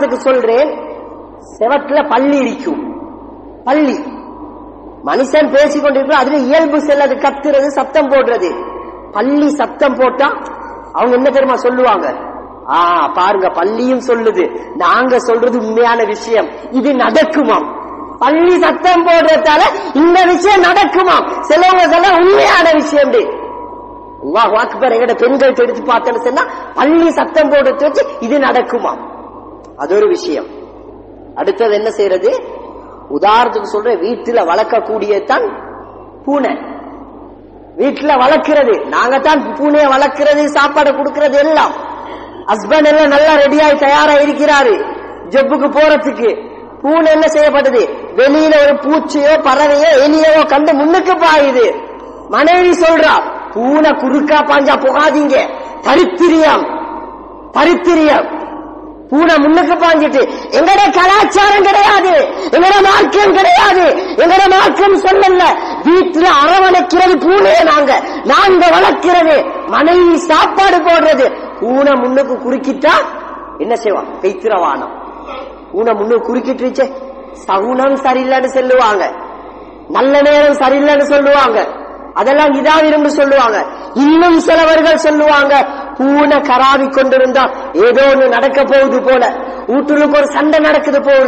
உதாரணத்துக்கு சொல்றேன் செவத்துல பள்ளி இருக்கும் பள்ளி மனுஷன் பேசிக் கொண்டிருக்கிற அதுல இயல்பு செல்லது கத்துறது சத்தம் போடுறது பள்ளி சத்தம் போட்டா அவங்க என்ன தெரியுமா சொல்லுவாங்க ஆ பாருங்க பள்ளியும் சொல்லுது நாங்க சொல்றது உண்மையான விஷயம் இது நடக்குமாம் பள்ளி சத்தம் போடுறதால இந்த விஷயம் நடக்குமாம் சிலவங்க சொல்ல உண்மையான விஷயம் டி. அல்லாஹ் அக்பர் எங்கட பெண்கள் எடுத்து பார்த்தேன்னு சொன்னா பள்ளி சத்தம் போடுறது வச்சு இது நடக்குமாம் அது ஒரு விஷயம் அடுத்தது என்ன செய்யறது உதாரணத்துக்கு சொல்ற வீட்டுல வளர்க்கக்கூடியதான் பூனை வீட்டுல வளர்க்கிறது நாங்க தான் பூனையை வளர்க்கிறது சாப்பாடு கொடுக்கிறது எல்லாம் ஹஸ்பண்ட் எல்லாம் நல்லா ரெடியாகி தயாரா இருக்கிறாரு ஜப்புக்கு போறதுக்கு பூனை என்ன செய்யப்பட்டது வெளியில ஒரு பூச்சியோ பறவையோ எலியவோ கண்டு முன்னுக்கு பாயுது மனைவி சொல்றா பூனை குறுக்கா பாஞ்சா போகாதீங்க தரித்திரியம் தரித்திரியம் பூனை முன்னுக்கு பாஞ்சிட்டு எங்கட கலாச்சாரம் கிடையாது எங்கட மார்க்கம் கிடையாது எங்கட மார்க்கம் சொல்லல வீட்டுல அரவணைக்கிறது பூனையை நாங்க நாங்க வளர்க்கிறது மனைவி சாப்பாடு போடுறது பூனை முன்னுக்கு குறுக்கிட்டா என்ன செய்வான் கைத்திரவானம் பூனை முன்னுக்கு குறுக்கிட்டுருச்சே சகுனம் சரியில்லைன்னு சொல்லுவாங்க நல்ல நேரம் சரியில்லைன்னு சொல்லுவாங்க அதெல்லாம் இதாவிருந்து சொல்லுவாங்க இன்னும் சிலவர்கள் சொல்லுவாங்க பூனை கராவி கொண்டிருந்தா ஏதோ ஒண்ணு நடக்க போகுது போல வீட்டுக்கு ஒரு சண்டை நடக்குது போல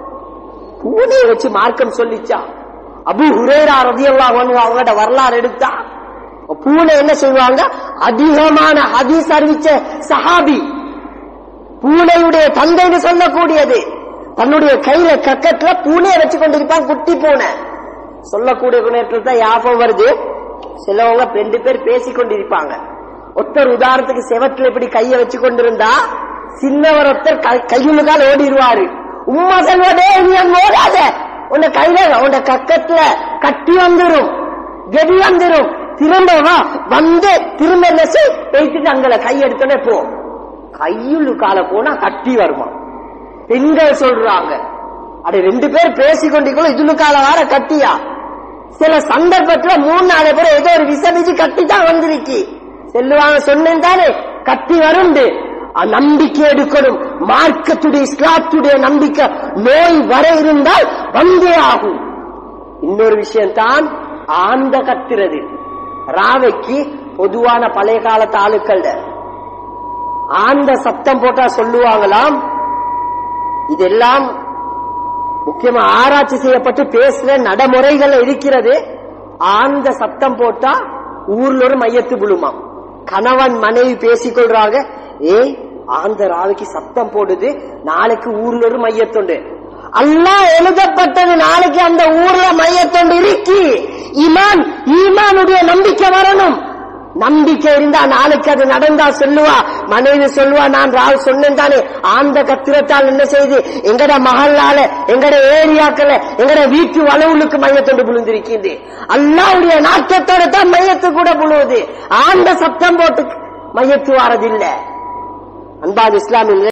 பூனையை வச்சு மார்க்கம் சொல்லிச்சா அபு ஹுரேரா ரதியல்லாஹு அன்ஹு அவங்களோட வரலாறு எடுத்தா பூனை என்ன செய்வாங்க அதிகமான ஹதீஸ் அறிவிச்ச சஹாபி பூனையுடைய தந்தைன்னு சொல்லக்கூடியது தன்னுடைய கையில கக்கத்துல பூனையை வச்சு கொண்டிருப்பான் குட்டி பூனை சொல்லக்கூடிய நேரத்தில் தான் ஞாபகம் வருது சிலவங்க ரெண்டு பேர் பேசிக் கொண்டிருப்பாங்க ஒருத்தர் உதாரணத்துக்கு செவத்துல இப்படி கைய வச்சு கொண்டிருந்தா சின்னவர் ஒருத்தர் கை- கையுளுக்கால் ஓடிடுவாரு உம்மா செல்வதே நீ அங்க ஓடாத உன்னை கையில உன்னை கக்கத்துல கட்டி வந்துரும் கெடி வந்துரும் திரும்ப வா வந்து திரும்ப என்ன செய் பேசிட்டு அங்கல கை எடுத்தோடனே போ கையுள்ளு கால போனா கட்டி வருமா பெண்கள் சொல்றாங்க அட ரெண்டு பேர் பேசிக்கொண்டிருக்கோம் இதுல கால வார கட்டியா சில சந்தர்ப்பத்துல மூணு நாலு பேர் ஏதோ ஒரு விசமிச்சு கட்டி தான் வந்திருக்கு செல்லுவாங்க சொன்னேன் தானே கட்டி வருண்டு அ, நம்பிக்கை எடுக்கணும் மார்க்கத்துடைய இஸ்லாத்துடைய நம்பிக்கை நோய் வர இருந்தால் வந்தே ஆகும் இன்னொரு விஷயம் தான் ஆந்த கத்துறது ராவைக்கு பொதுவான பழைய காலத்து ஆளுக்கள் ஆந்த சத்தம் போட்டா சொல்லுவாங்களாம் இதெல்லாம் முக்கியமா ஆராய்ச்சி செய்யப்பட்டு பேசுற நடைமுறைகள் இருக்கிறது ஆந்த சத்தம் போட்டா ஊர்ல ஒரு மையத்து விழுமாம் கணவன் மனைவி பேசிக்கொள்றாங்க ஏய் ஆந்த ராவைக்கு சத்தம் போடுது நாளைக்கு ஊர்ல ஒரு மையத்துண்டு அல்லாஹ் எழுதப்பட்டது நாளைக்கு அந்த ஊர்ல மையத்தொண்டு இருக்கி ஈமான் ஈமானுடைய நம்பிக்கை வரணும் நம்பிக்கை இருந்தா நாளைக்கு அது நடந்தா சொல்லுவா மனைவி சொல்லுவா நான் ராவ் சொன்னேன் தானே ஆந்த கத்திரத்தால் என்ன செய்து எங்கட மகளால எங்கட ஏரியாக்கள எங்கட வீட்டு வளவுளுக்கு மையத்தொண்டு விழுந்திருக்கிது அல்லாவுடைய நாட்டத்தோட தான் மையத்து கூட விழுவுது ஆந்த சத்தம் போட்டு மையத்து வாரதில்லை அன்பாது இஸ்லாமில்